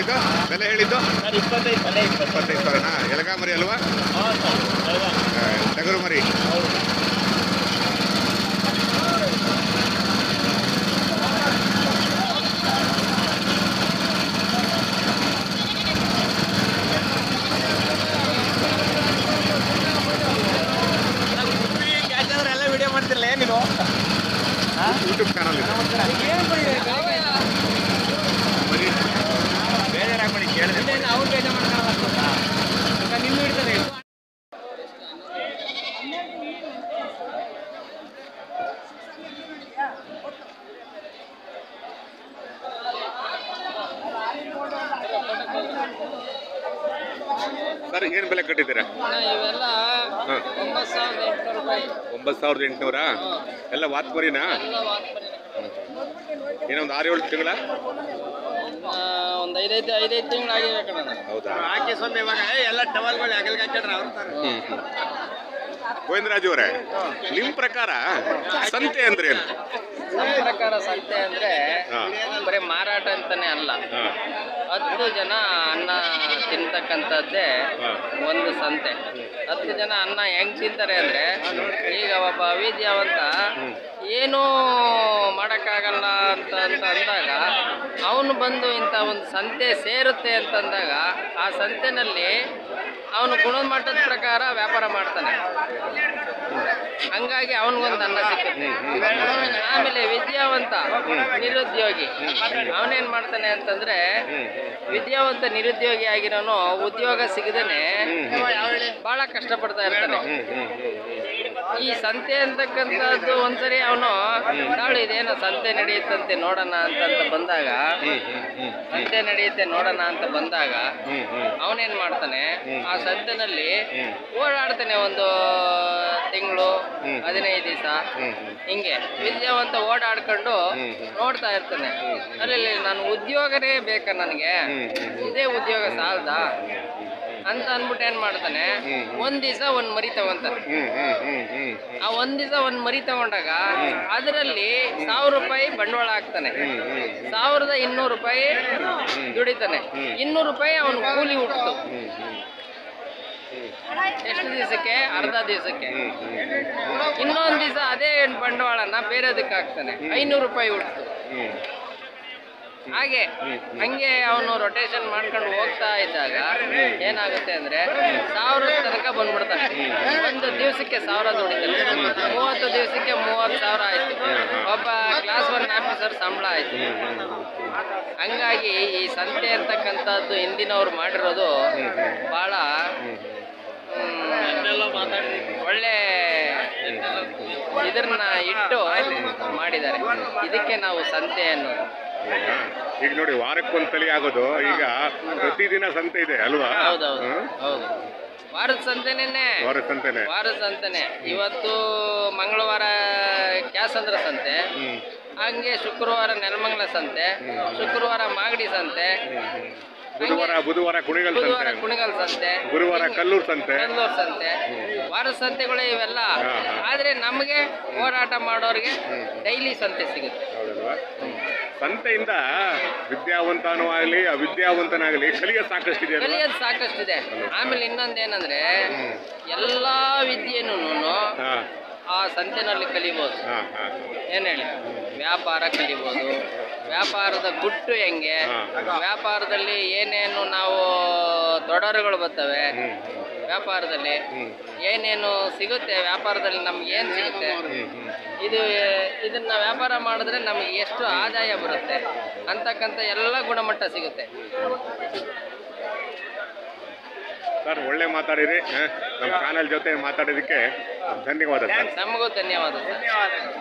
ಕೊಟ್ಟಿದ್ದು ಬೆಲೆ ಹೇಳಿದ್ದು ಸರ್ ಇಪ್ಪತ್ತೈದು ತಲೆ ಇಪ್ಪತ್ತು ಇಪ್ಪತ್ತೈದು ಸಾವಿರನಾ ಎಲಗ ಮರಿ ಅಲ್ವಾ ಹಾಂ ಸರ್ ಹೌದಾ ಆ, ಟಗರು ಮರಿ ಹೌದು ಎಲ್ಲ ವಿಡಿಯೋ ಮಾಡ್ತಿರಲ್ಲ ನೀನು ಯೂಟ್ಯೂಬ್ ಚಾನಲ್ ಇದೆ ಮರಿ ಬೇಜಾರಾಗ್ಬೇಡಿ ಕೇಳಿದ್ರೆ ಅವ್ರು ಬೇಜಾರು ಮಾಡ್ಕೊಳ್ಳೋದು ನಿನ್ನ ಹಿಡಿತಾರೆ ಸರ್ ಏನು ಬೆಲೆ ಕಟ್ಟಿದ್ದೀರಾ ಇವೆಲ್ಲ ಹಾಂ ಒಂಬತ್ತು ಸಾವಿರದ ಎಂಟುನೂರು ರೂಪಾಯಿ ಒಂಬತ್ತು ಸಾವಿರದ ಎಂಟುನೂರಾ ಎಲ್ಲ ವಾತ್ ಮರಿನಾ ಎಲ್ಲ ವಾತ್ಮರಿ ಏನೋ ಒಂದು ಆರು ಏಳು ತಿಂಗಳ ಒಂದು ಐದೈದು ಐದೈದು ತಿಂಗಳು ಆಗಿವೆ ಕಣ ಹೌದಾ ಹಾಕಿ ಸ್ವಾಮಿ ಇವಾಗ ಎಲ್ಲ ಟವಲ್ಗಳು ಅಗಲ್ಗೆ ಹಾಕ್ಯಾಡ್ರ ಅವ್ರ ತರ ಹ್ಮ್ ಹ್ಮ್. ಗೋವಿಂದರಾಜು ಅವರೇ ನಿಮ್ಮ ಪ್ರಕಾರ ಸಂತೆ ಅಂದ್ರೆ ಏನು ನಮ್ಮ ಪ್ರಕಾರ ಸಂತೆ ಅಂದ್ರೆ ಹಾ. ಬರೀ ಮಾರಾಟ ಅಂತಾನೆ ಅಲ್ಲ ಹಾ. ಹತ್ತು ಜನ ಅನ್ನ ತಿಂತಕ್ಕಂಥದ್ದೇ ಹಾ. ಒಂದು ಸಂತೆ ಹತ್ತು ಜನ ಅನ್ನ ಹೆಂಗ್ ತಿಂತಾರೆ ಅಂದ್ರೆ ಈಗ ಒಬ್ಬ ಅವಿದ್ಯಾವಂತ ಏನೂ ಮಾಡೋಕ್ಕಾಗಲ್ಲ ಅಂತ ಅಂತ ಅಂದಾಗ ಅವನು ಬಂದು ಇಂಥ ಒಂದು ಸಂತೆ ಸೇರುತ್ತೆ ಅಂತಂದಾಗ ಆ ಸಂತೆನಲ್ಲಿ ಅವನು ಗುಣಮಟ್ಟದ ಪ್ರಕಾರ ವ್ಯಾಪಾರ ಮಾಡ್ತಾನೆ ಹಂಗಾಗಿ ಅವನಿಗೊಂದು ಅನ್ನ ಸಿಕ್ಕುತ್ತೆ ಆಮೇಲೆ ವಿದ್ಯಾವಂತ ನಿರುದ್ಯೋಗಿ ಅವನೇನ್ ಮಾಡ್ತಾನೆ ಅಂತಂದ್ರೆ ವಿದ್ಯಾವಂತ ನಿರುದ್ಯೋಗಿ ಆಗಿರೋನು ಉದ್ಯೋಗ ಸಿಗದೇನೆ ಬಹಳ ಕಷ್ಟಪಡ್ತಾ ಇರ್ತಾನೆ ಈ ಸಂತೆ ಅಂತಕ್ಕಂಥದ್ದು ಒಂದ್ಸರಿ ಅವನು ನಾಳೆ ಇದೇನೋ ಸಂತೆ ನಡೆಯುತ್ತಂತೆ ನೋಡೋಣ ಅಂತಂತ ಬಂದಾಗ ಸಂತೆ ನಡೆಯುತ್ತೆ ನೋಡೋಣ ಅಂತ ಬಂದಾಗ ಅವನೇನ್ ಮಾಡ್ತಾನೆ ಆ ಸಂತೆನಲ್ಲಿ ಓಡಾಡ್ತಾನೆ ಒಂದು ತಿಂಗಳು ಹದಿನೈದು ದಿವಸ ಹಿಂಗೆ ವಿದ್ಯಾವಂತ ಓಡಾಡ್ಕೊಂಡು ನೋಡ್ತಾ ಇರ್ತಾನೆ ಅಲ್ಲಿ ನಾನು ಉದ್ಯೋಗನೇ ಬೇಕಾ ನನಗೆ ಇದೇ ಉದ್ಯೋಗ ಸಾಲದ ಅಂತ ಅಂದ್ಬಿಟ್ಟು ಏನ್ ಮಾಡ್ತಾನೆ ಒಂದ್ ದಿವಸ ಒಂದ್ ಮರಿ ತಗೊಂತಾನೆ ಹ್ಮ್ ಹ್ಮ್ ಹ್ಮ್ ಹ್ಮ್ ಆ ಒಂದ್ ದಿವಸ ಒಂದ್ ಮರಿ ತಗೊಂಡಾಗ ಅದರಲ್ಲಿ ಸಾವಿರ ರೂಪಾಯಿ ಬಂಡವಾಳ ಹಾಕ್ತಾನೆ ಸಾವಿರದ ಇನ್ನೂರು ರೂಪಾಯಿ ದುಡಿತಾನೆ ಇನ್ನೂರು ರೂಪಾಯಿ ಅವನು ಕೂಲಿ ಹುಟ್ಟಿತು ಎಷ್ಟು ದಿವಸಕ್ಕೆ ಅರ್ಧ ದಿವಸಕ್ಕೆ ಇನ್ನೊಂದು ದಿವಸ ಅದೇ ಬಂಡವಾಳನ ಬೇರೆದಕ್ಕೆ ಹಾಕ್ತಾನೆ ಐನೂರು ರೂಪಾಯಿ ಹುಟ್ಟಿತು ಹ್ಮ್ ಹಾಗೆ ಹಂಗೆ ಅವನು ರೊಟೇಷನ್ ಮಾಡ್ಕೊಂಡು ಹೋಗ್ತಾ ಇದ್ದಾಗ ಏನಾಗುತ್ತೆ ಅಂದ್ರೆ ಸಾವಿರದ ತನಕ ಬಂದ್ಬಿಡ್ತಾನೆ ಒಂದು ದಿವಸಕ್ಕೆ ಸಾವಿರ ದುಡಿತಾನೆ ಮೂವತ್ತು ದಿವಸಕ್ಕೆ ಮೂವತ್ತು ಸಾವಿರ ಆಯ್ತು ಒಬ್ಬ ಕ್ಲಾಸ್ ಒನ್ ಆಫೀಸರ್ ಸಂಬಳ ಆಯ್ತು ಹಂಗಾಗಿ ಈ ಸಂತೆ ಅಂತಕ್ಕಂಥದ್ದು ಹಿಂದಿನವ್ರು ಮಾಡಿರೋದು ಬಹಳ ಹ್ಮ್, ಒಳ್ಳೆ ಇದನ್ನ ಇಟ್ಟು ಮಾಡಿದ್ದಾರೆ ಇದಕ್ಕೆ ನಾವು ಸಂತೆ ಅನ್ನೋದು ಹೌದಾ? ಈಗ ನೋಡಿ ವಾರಕ್ಕೊಂದ್ ತಲಿ ಆಗೋದು ಈಗ ಪ್ರತಿದಿನ ಸಂತೆ ಇದೆ ಅಲ್ವಾ ಹೌದೌದು ಹ್ಮ್? ಹೌದು ವಾರದ ಸಂತೆನೇ ವಾರದ ಸಂತೆನೆ ವಾರದ ಸಂತೆನೆ ಇವತ್ತು ಮಂಗಳವಾರ ಕ್ಯಾಸಂದ್ರ ಸಂತೆ ಹ್ಮ್ ಹಂಗೆ ಶುಕ್ರವಾರ ನೆಲಮಂಗಲ ಸಂತೆ ಶುಕ್ರವಾರ ಮಾಗಡಿ ಸಂತೆ ಬುಧವಾರ ಬುಧವಾರ ಕುಣಿಗಲ್ ಬುಧವಾರ ಸಂತೆ ಕುಣಿಗಲ್ ಸಂತೆ ಗುರುವಾರ ಕಲ್ಲೂರ್ ಸಂತೆ ಬೆಂಗಳೂರು ಸಂತೆ ವಾರದ ಸಂತೆಗಳೇ ಇವೆಲ್ಲ ಹಾ, ಹಾ. ಆದ್ರೆ ನಮಗೆ ಹೋರಾಟ ಮಾಡೋರಿಗೆ ಡೈಲಿ ಸಂತೆ ಸಿಗುತ್ತೆ ಹೌದಲ್ವಾ ಸಂತೆಯಿಂದ ವಿದ್ಯಾವಂತನೂ ಆಗಲಿ ಅವಿದ್ಯಾವಂತನಾಗಲಿ ಕಲಿಯ ಸಾಕಷ್ಟಿದೆ ಅಲ್ವಾ ಕಲಿಯೋದು ಸಾಕಷ್ಟಿದೆ ಆಮೇಲೆ ಇನ್ನೊಂದೇನಂದ್ರೆ ಎಲ್ಲಾ ವಿದ್ಯೆನೂ ಹಾ ಆ ಸಂತೆನಲ್ಲಿ ಕಲಿಬೋದು ಹಾ ಹಾ ಏನ್ ಹೇಳಿ ವ್ಯಾಪಾರ ಕಲಿಬೋದು ವ್ಯಾಪಾರದ ಗುಟ್ಟು ಹೆಂಗೆ ಹಾ. ವ್ಯಾಪಾರದಲ್ಲಿ ಏನೇನು ನಾವು ತೊಡರುಗಳು ಬರ್ತವೆ ವ್ಯಾಪಾರದಲ್ಲಿ ಏನೇನು ಸಿಗುತ್ತೆ ವ್ಯಾಪಾರದಲ್ಲಿ ನಮ್ಗೆ ಏನು ಸಿಗುತ್ತೆ ಇದು ಇದನ್ನ ವ್ಯಾಪಾರ ಮಾಡಿದ್ರೆ ನಮಗೆ ಎಷ್ಟು ಆದಾಯ ಬರುತ್ತೆ ಅಂತಕ್ಕಂಥ ಎಲ್ಲ ಗುಣಮಟ್ಟ ಸಿಗುತ್ತೆ ಸರ್ ಒಳ್ಳೆ ಮಾತಾಡಿರಿ ಹ? ನಮ್ಮ ಚಾನಲ್ ಜೊತೆ ಮಾತಾಡೋದಕ್ಕೆ ಧನ್ಯವಾದ ಸರ್ ನಮಗೂ ಧನ್ಯವಾದ ಸರ್